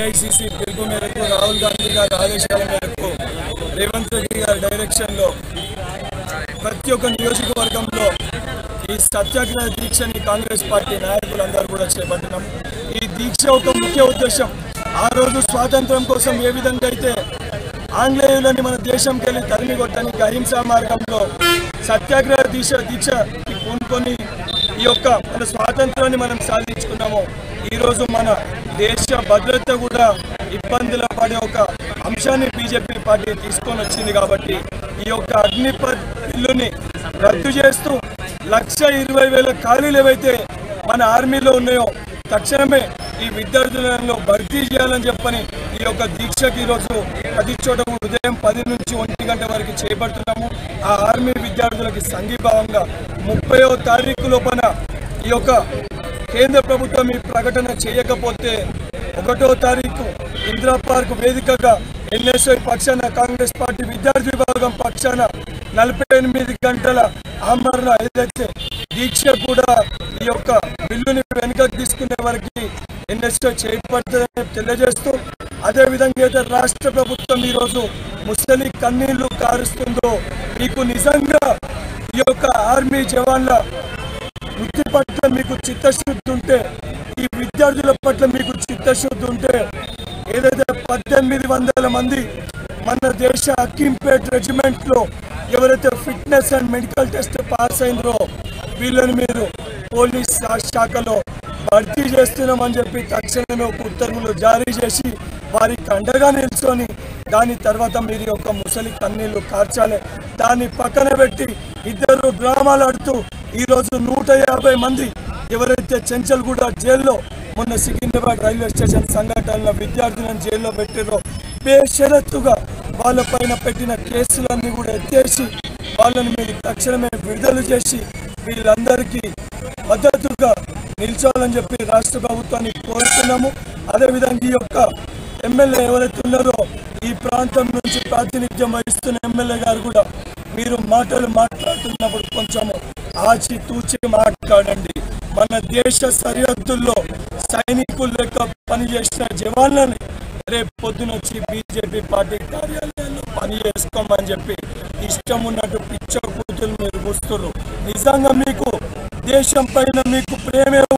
AICC పిలుపు మేరకు రాహుల్ గాంధీ గారి ఆదేశాల మేరకు రేవంత్ రెడ్డి గారి డైరెక్షన్లో ప్రతి ఒక్క నియోజకవర్గంలో ఈ సత్యాగ్రహ దీక్షని కాంగ్రెస్ పార్టీ నాయకులందరూ కూడా చేపట్టినాం ఈ దీక్ష ఒక ముఖ్య ఉద్దేశం ఆ రోజు స్వాతంత్రం కోసం ఏ విధంగా అయితే ఆంగ్లేయులని మన దేశంకి వెళ్ళి తరిమి కొట్టడానికి అహింసా మార్గంలో సత్యాగ్రహ దీక్ష దీక్ష పూనుకొని ఈ యొక్క మన స్వాతంత్రాన్ని మనం సాధించుకున్నాము ఈరోజు మన దేశ భద్రత కూడా ఇబ్బందుల పడే ఒక అంశాన్ని బీజేపీ పార్టీ తీసుకొని వచ్చింది కాబట్టి ఈ యొక్క అగ్నిపథ్ బిల్లుని రద్దు చేస్తూ లక్ష ఇరవై వేల ఖాళీలు ఏవైతే మన ఆర్మీలో ఉన్నాయో తక్షణమే ఈ విద్యార్థులలో భర్తీ చేయాలని చెప్పని ఈ యొక్క దీక్షకి ఈరోజు ప్రతి చోట ఉదయం పది నుంచి ఒంటి గంట వరకు చేపడుతున్నాము ఆ ఆర్మీ విద్యార్థులకి సంఘీభావంగా ముప్పయో తారీఖు లోపల ఈ యొక్క కేంద్ర ప్రభుత్వం ఈ ప్రకటన చేయకపోతే ఒకటో తారీఖు ఇందిరా పార్క్ వేదికగా ఎన్ఎస్ఐ పక్షాన కాంగ్రెస్ పార్టీ విద్యార్థి విభాగం పక్షాన నలభై ఎనిమిది గంటల ఆమరణ ఏదైతే దీక్ష కూడా ఈ యొక్క బిల్లుని వెనుకకు తీసుకునే వరకు ఎన్ఎస్ఐ చేపడుతుందని తెలియజేస్తూ అదే విధంగా అయితే రాష్ట్ర ప్రభుత్వం ఈరోజు ముసలి కన్నీళ్లు కారుస్తుందో మీకు నిజంగా ఈ యొక్క ఆర్మీ జవాన్ల వృత్తి పట్ల మీకు చిత్తశుద్ధి ఉంటే ఈ విద్యార్థుల పట్ల మీకు చిత్తశుద్ధి ఉంటే ఏదైతే పద్దెనిమిది వందల మంది మన దేశ అక్కింపేట్ రెజిమెంట్ లో ఎవరైతే fitness and medical test pass అయిందో వీళ్ళని మీరు పోలీస్ శాఖలో భర్తీ చేస్తున్నామని చెప్పి తక్షణమే ఒక ఉత్తర్వులు జారీ చేసి వారికి అండగా నిల్చొని దాని తర్వాత మీరు యొక్క ముసలి కన్నీళ్లు కార్చాలి దాన్ని పక్కన పెట్టి ఇద్దరు డ్రామాలు ఆడుతూ ఈరోజు నూట యాభై మంది ఎవరైతే చెంచల్గూడ జైల్లో మొన్న సికింద్రాబాద్ రైల్వే స్టేషన్ సంఘటనలో విద్యార్థులను జైల్లో పెట్టారో బేషరత్తుగా వాళ్ళపైన పెట్టిన కేసులన్నీ కూడా ఎత్తేసి వాళ్ళని మీరు తక్షణమే విడుదల చేసి వీళ్ళందరికీ మద్దతుగా నిల్చోవాలని చెప్పి రాష్ట్ర ప్రభుత్వాన్ని కోరుతున్నాము అదేవిధంగా ఈ యొక్క ఎమ్మెల్యే ఎవరైతే ఉన్నారో ఈ ప్రాంతం నుంచి ప్రాతినిధ్యం వహిస్తున్న ఎమ్మెల్యే గారు కూడా మీరు మాటలు మాట్లాడుతున్నప్పుడు కొంచెం ఆచి తూచి మాట్లాడండి మన దేశ సరిహద్దుల్లో సైనికులు లెక్క పనిచేసిన జవాన్లని రేపు పొద్దున వచ్చి బీజేపీ పార్టీ కార్యాలయాల్లో పని చేసుకోమని చెప్పి ఇష్టం ఉన్నట్టు పిచ్చ కూతులు మీరు కూస్తున్నారు నిజంగా మీకు దేశం పైన మీకు ప్రేమే